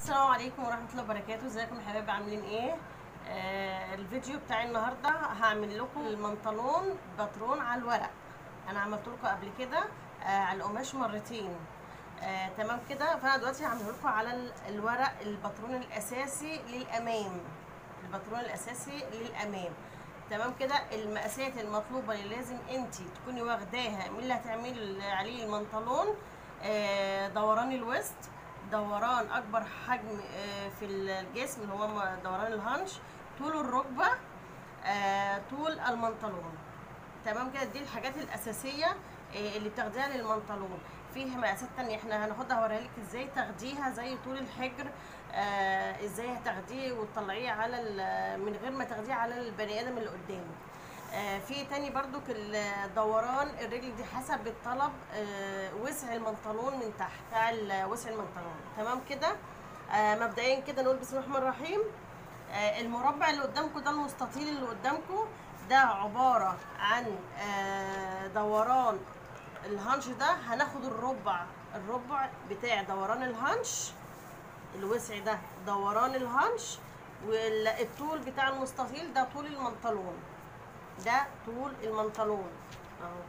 السلام عليكم ورحمة الله وبركاته ازيكم يا حبايبي عاملين ايه آه الفيديو بتاع النهاردة هعمل لكم المنطلون باترون على الورق انا عملت لكم قبل كده آه على القماش مرتين آه تمام كده فانا دلوقتي هعمل لكم على ال- الورق الباترون الاساسي للامام الباترون الاساسي للامام تمام كده المقاسات المطلوبه اللي لازم انت تكوني واخداها من اللي هتعملي عليه المنطلون آه دوران الوسط دوران اكبر حجم آه، في الجسم اللي هو م- دوران الهانش طول الركبه آه، طول المنطلون تمام كده دي الحاجات الاساسيه آه، اللي بتاخديها للمنطلون فيه مقاسات تانية احنا هناخدها هوريها لك ازاي تاخديها زي طول الحجر آه ازاي هتاخديه وتطلعيه على ال- من غير ما تاخديه على البني ادم اللي قدامك آه في تاني برضو الدوران الرجل دي حسب الطلب آه وسع المنطلون من تحت بتاع ال- وسع المنطلون تمام كده آه مبدئيا كده نقول بسم الله الرحمن الرحيم آه المربع اللي قدامكم ده المستطيل اللي قدامكم ده عبارة عن آه دوران الهانش ده هناخد الربع الربع بتاع دوران الهانش الوسع ده دوران الهانش والطول بتاع المستطيل ده طول المنطلون ده طول المنطلون اهو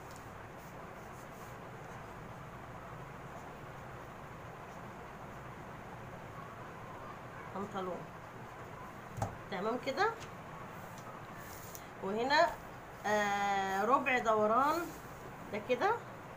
بنطلون تمام كده وهنا آه ربع دوران ده كده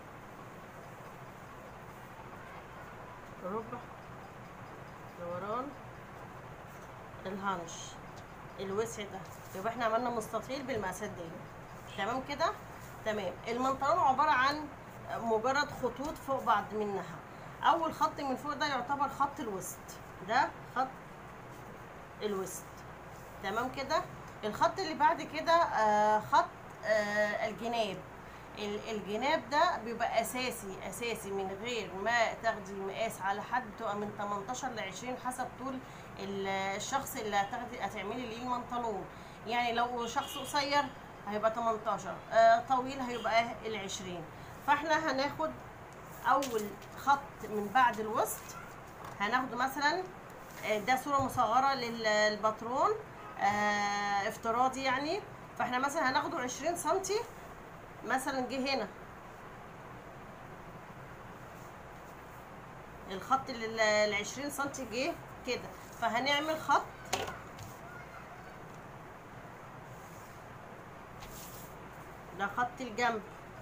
ربع دوران الهانش الوسع ده يبقى احنا عملنا مستطيل بالمقاسات دي تمام كده تمام المنطلون عباره عن مجرد خطوط فوق بعض منها اول خط من فوق ده يعتبر خط الوسط ده خط الوسط تمام كده الخط اللي بعد كده آه خط آه الجناب ال- الجناب ده بيبقى اساسي اساسي من غير ما تاخدي مقاس على حد بتبقى من 18 ل 20 حسب طول ال- الشخص اللي هتاخدي هتعملي ليه المنطلون يعني لو شخص قصير هيبقى 18 آه طويل هيبقى ال 20 فاحنا هناخد اول خط من بعد الوسط هناخده مثلا آه، ده صورة مصغرة للباترون آه افتراضي يعني فاحنا مثلا هناخده 20 سنتي مثلا جه هنا الخط ال ال 20 سنتي جه كده فهنعمل خط ده خط الجنب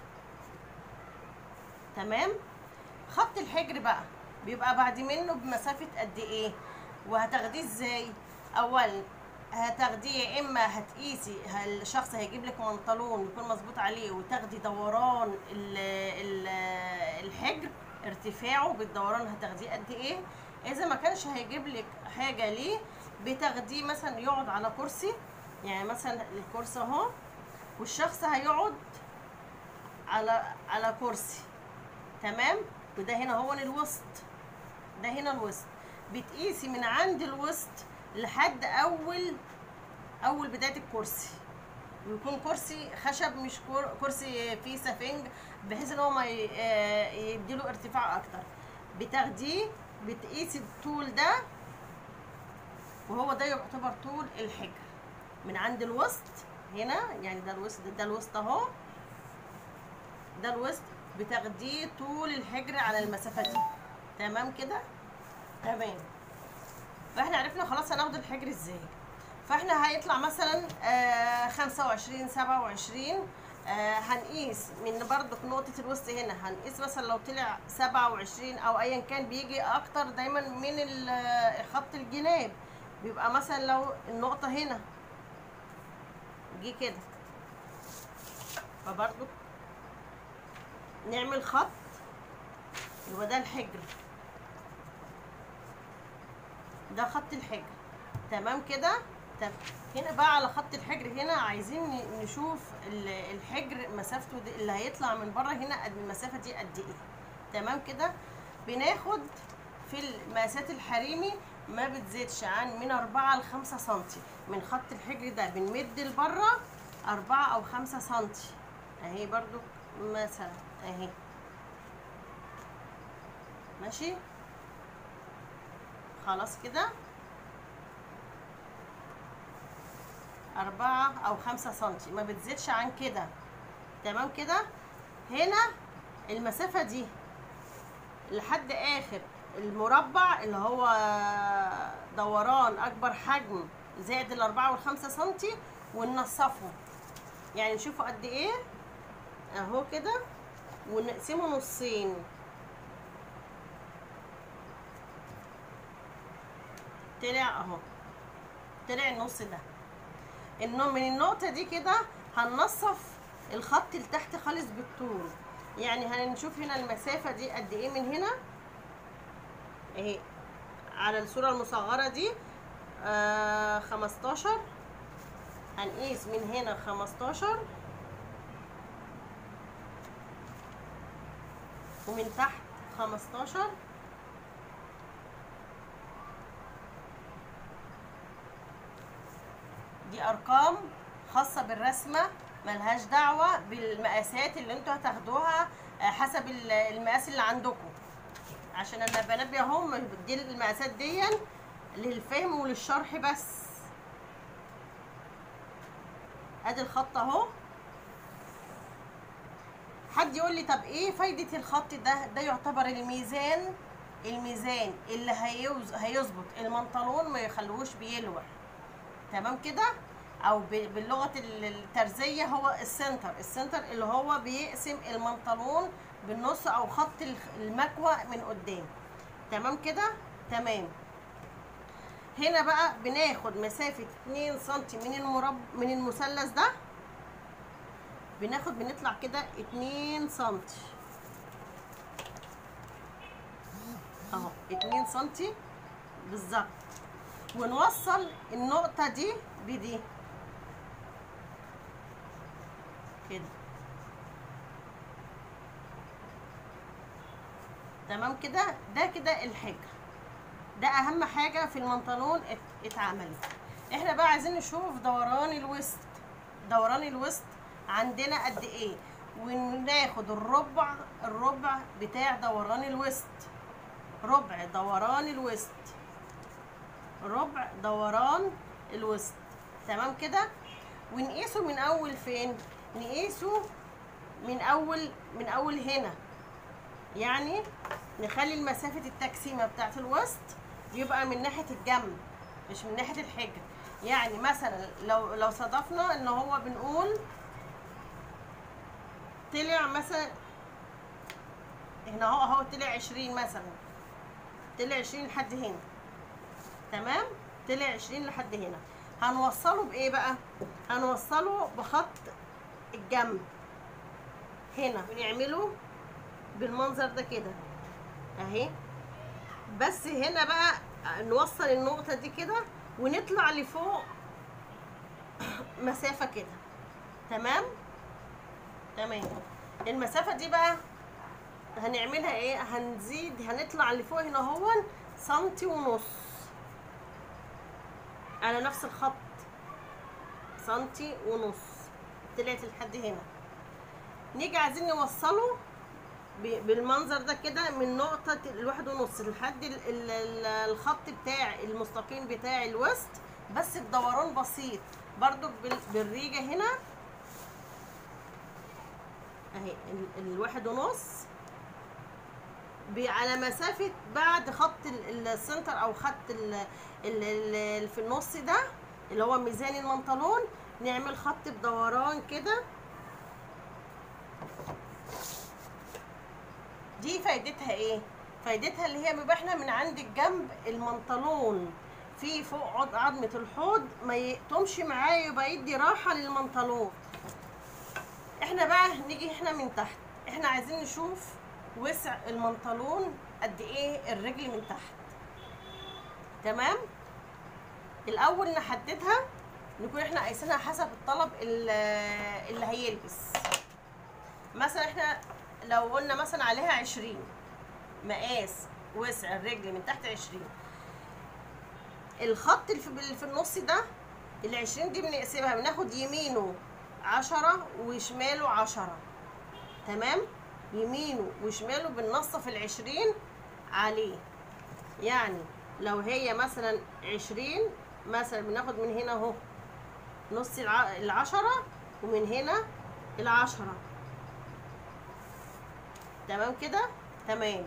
تمام خط الحجر بقى بيبقى بعد منه بمسافة قد ايه وهتاخديه ازاي اولا هتاخديه يا اما هتقيسي الشخص هيجيب لك منطلون يكون مظبوط عليه وتاخدي دوران ال ال الحجر ارتفاعه بالدوران هتاخديه قد ايه اذا ما كانش هيجيب لك حاجه ليه بتاخديه مثلا يقعد على كرسي يعني مثلا الكرسي اهو والشخص هيقعد على على كرسي تمام وده هنا هو الوسط ده هنا الوسط بتقيسي من عند الوسط لحد اول اول بدايه الكرسي ويكون كرسي خشب مش كر- كرسي فيه سفنج بحيث ان هو ما ي- آه، يديله ارتفاع اكتر بتاخديه بتقيسي الطول ده وهو ده يعتبر طول الحجر من عند الوسط هنا يعني ده الوسط ده الوسط اهو ده الوسط بتاخديه طول الحجر على المسافه دي تمام كده تمام فاحنا عرفنا خلاص هناخد الحجر ازاي فاحنا هيطلع مثلا آه 25 27 آه هنقيس من برضك نقطة الوسط هنا هنقيس مثلا لو طلع 27 او ايا كان بيجي اكتر دايما من ال- خط الجناب بيبقى مثلا لو النقطة هنا جه كده فبرضك نعمل خط يبقى ده الحجر ده خط الحجر تمام كده طب هنا بقى على خط الحجر هنا عايزين ن- نشوف ال- الحجر مسافته دي اللي هيطلع من بره هنا قد المسافه دي قد ايه تمام كده بناخد في المقاسات الحريمي ما بتزيدش عن من أربعة لخمسة سنتي من خط الحجر ده بنمد لبره أربعة أو خمسة سنتي أهي برضو مثلا أهي ماشي خلاص كده أربعة أو خمسة سنتي ما بتزيدش عن كده تمام كده هنا المسافة دي لحد آخر المربع اللي هو دوران أكبر حجم زائد الأربعة والخمسة سنتي وننصفه يعني نشوفه قد إيه أهو كده ونقسمه نصين طلع اهو طلع النص ده انه من النقطة دي كده هننصف الخط اللي تحت خالص بالطول يعني هنشوف هنا المسافة دي قد ايه من هنا اهي على الصورة المصغرة دي آه خمستاشر هنقيس من هنا خمستاشر ومن تحت خمستاشر دي ارقام خاصه بالرسمه ملهاش دعوه بالمقاسات اللي انتوا هتاخدوها آه، حسب ال- المقاس اللي عندكم عشان انا بنبه اهو بدي المقاسات دي للفهم وللشرح بس ادي الخط اهو حد يقول لي طب ايه فايده الخط ده ده يعتبر الميزان الميزان اللي هيوز هيظبط المنطلون ما يخلوهوش بيلوح تمام كده او ب- باللغه ال- الترزيه هو السنتر السنتر اللي هو بيقسم المنطلون بالنص او خط الخ- المكوى من قدام تمام كده تمام هنا بقى بناخد مسافه 2 سم من المرب من المثلث ده بناخد بنطلع كده 2 سم اهو 2 سم بالظبط ونوصل النقطة دي بدي كده تمام كده ده كده الحجر ده اهم حاجة في المنطلون ات- اتعملت احنا بقى عايزين نشوف دوران الوسط دوران الوسط عندنا قد ايه وناخد الربع الربع بتاع دوران الوسط ربع دوران الوسط ربع دوران الوسط تمام كده ونقيسه من اول فين نقيسه من اول من اول هنا يعني نخلي المسافة التقسيمة بتاعت الوسط يبقى من ناحية الجنب مش من ناحية الحجر يعني مثلا لو لو صادفنا ان هو بنقول طلع مثلا هنا اهو اهو طلع عشرين مثلا طلع عشرين لحد هنا تمام طلع عشرين لحد هنا هنوصله بايه بقى هنوصله بخط الجنب هنا بنعمله بالمنظر ده كده اهي بس هنا بقى نوصل النقطة دي كده ونطلع لفوق مسافة كده تمام تمام المسافة دي بقى هنعملها ايه هنزيد هنطلع لفوق هنا هو سنتي ونص على نفس الخط سنتي ونص طلعت لحد هنا نيجي عايزين نوصله ب- بالمنظر ده كده من نقطة الواحد ونص لحد ال- ال- ال- الخط بتاع المستقيم بتاع الوسط بس بدوران بسيط برضو بال- بالريجة هنا اهي ال- الواحد ونص ب- على مسافة بعد خط ال- السنتر او خط ال- ال- ال- في النص ده اللي هو ميزان المنطلون نعمل خط بدوران كده دي فايدتها ايه فايدتها اللي هي بيبقى احنا من عند الجنب المنطلون في فوق عض- عظمة الحوض ما يقطمش معايا يبقى يدي راحة للمنطلون احنا بقى نيجي احنا من تحت احنا عايزين نشوف وسع المنطلون قد ايه الرجل من تحت تمام الاول نحددها نكون احنا قايسينها حسب الطلب ال- اللي هيلبس مثلا احنا لو قلنا مثلا عليها عشرين مقاس وسع الرجل من تحت عشرين الخط اللي في اللي في النص ده العشرين دي بنقسمها بناخد يمينه عشرة وشماله عشرة تمام يمينه وشماله بننصف العشرين عليه يعني لو هي مثلا عشرين مثلا بناخد من هنا اهو نص الع- العشرة ومن هنا العشرة تمام كده تمام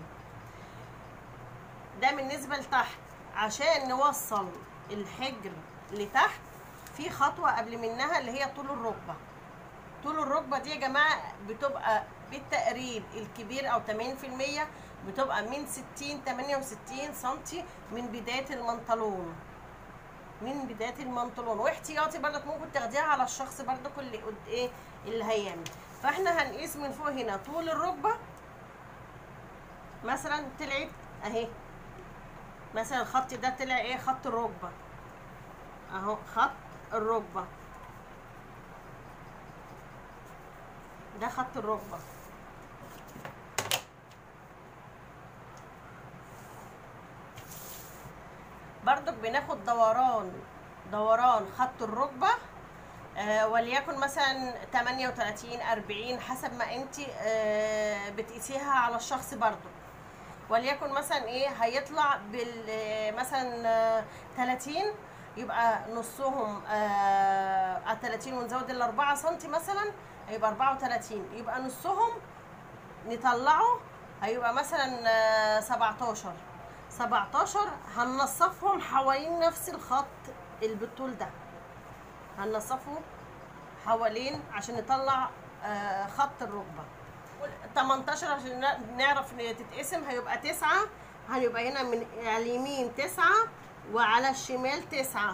ده بالنسبة لتحت عشان نوصل الحجر لتحت في خطوة قبل منها اللي هي طول الركبة طول الركبة دي يا جماعة بتبقى بالتقريب الكبير أو 80% بتبقى من 60 68 سنتي من بداية المنطلون من بداية المنطلون واحتياطي برضك ممكن تاخديها على الشخص برضك اللي قد ايه اللي هيعمل فاحنا هنقيس من فوق هنا طول الركبة مثلا طلعت اهي مثلا الخط ده طلع ايه خط الركبة اهو خط الركبة ده خط الركبة برضك بناخد دوران دوران خط الركبة آه وليكن مثلا 38 40 حسب ما انت آه بتقيسيها على الشخص برضو وليكن مثلا ايه هيطلع بال آه، مثلا آه، 30 يبقى نصهم آه على 30 ونزود ال 4 سم مثلا هيبقى 34 يبقى نصهم نطلعه هيبقى مثلا آه، 17 17 هننصفهم حوالين نفس الخط اللي بالطول ده هننصفه حوالين عشان نطلع آه، خط الركبة 18 عشان ن- نعرف ان تتقسم هيبقى تسعة هيبقى هنا من على اليمين تسعة وعلى الشمال تسعة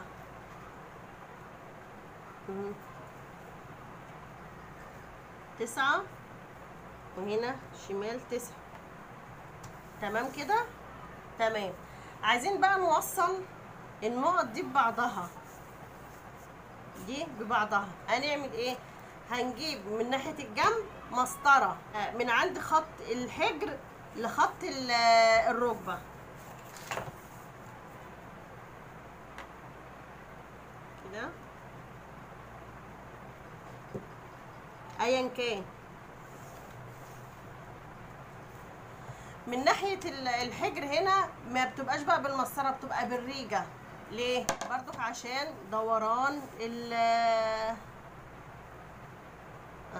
مم. تسعة وهنا شمال تسعة تمام كده تمام عايزين بقى نوصل النقط دي ببعضها دي ببعضها هنعمل ايه هنجيب من ناحية الجنب مسطرة آه، من عند خط الحجر لخط ال- آه، الركبة كده ايا كان من ناحية ال- الحجر هنا ما بتبقاش بقى بالمسطرة بتبقى بالريجة ليه؟ برضك عشان دوران ال اهو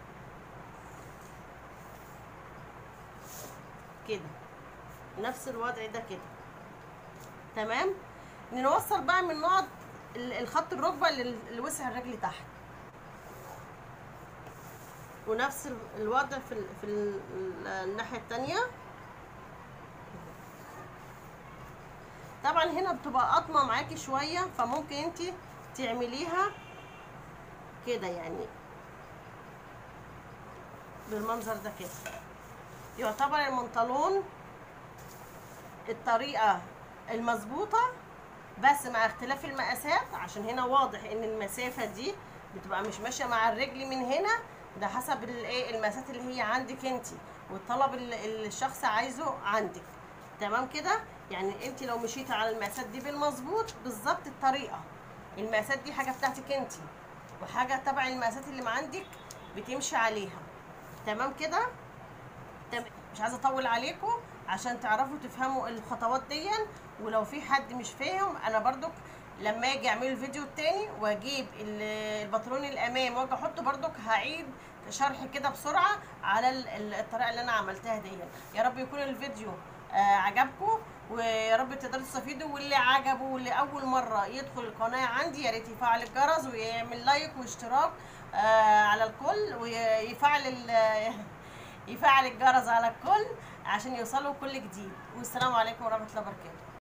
كده نفس الوضع ده كده تمام نوصل بقى من نقط ال- الخط الركبة لل- لوسع الرجل تحت ونفس ال- الوضع في ال- في ال- الناحية التانية طبعا هنا بتبقى قطمه معاكي شويه فممكن انت تعمليها كده يعني بالمنظر ده كده يعتبر المنطلون الطريقه المظبوطه بس مع اختلاف المقاسات عشان هنا واضح ان المسافه دي بتبقى مش ماشيه مع الرجل من هنا ده حسب الايه المقاسات اللي هي عندك انت والطلب اللي اللي الشخص عايزه عندك تمام كده يعني انت لو مشيتي على المقاسات دي بالمظبوط بالظبط الطريقه المقاسات دي حاجه بتاعتك انت وحاجه تبع المقاسات اللي ما عندك بتمشي عليها تمام كده تمام مش عايزه اطول عليكم عشان تعرفوا تفهموا الخطوات دي ولو في حد مش فاهم انا برضك لما اجي اعمل الفيديو التاني واجيب ال- الباترون الامام واجي احطه برضك هعيد شرح كده بسرعه على ال- ال- الطريقه اللي انا عملتها دي يا رب يكون الفيديو آه عجبكم ويا رب تقدروا تستفيدوا واللي عجبه واللي اول مره يدخل القناه عندي يا ريت يفعل الجرس ويعمل لايك واشتراك آه على الكل ويفعل ال- يفعل الجرس على الكل عشان يوصلوا كل جديد والسلام عليكم ورحمه الله وبركاته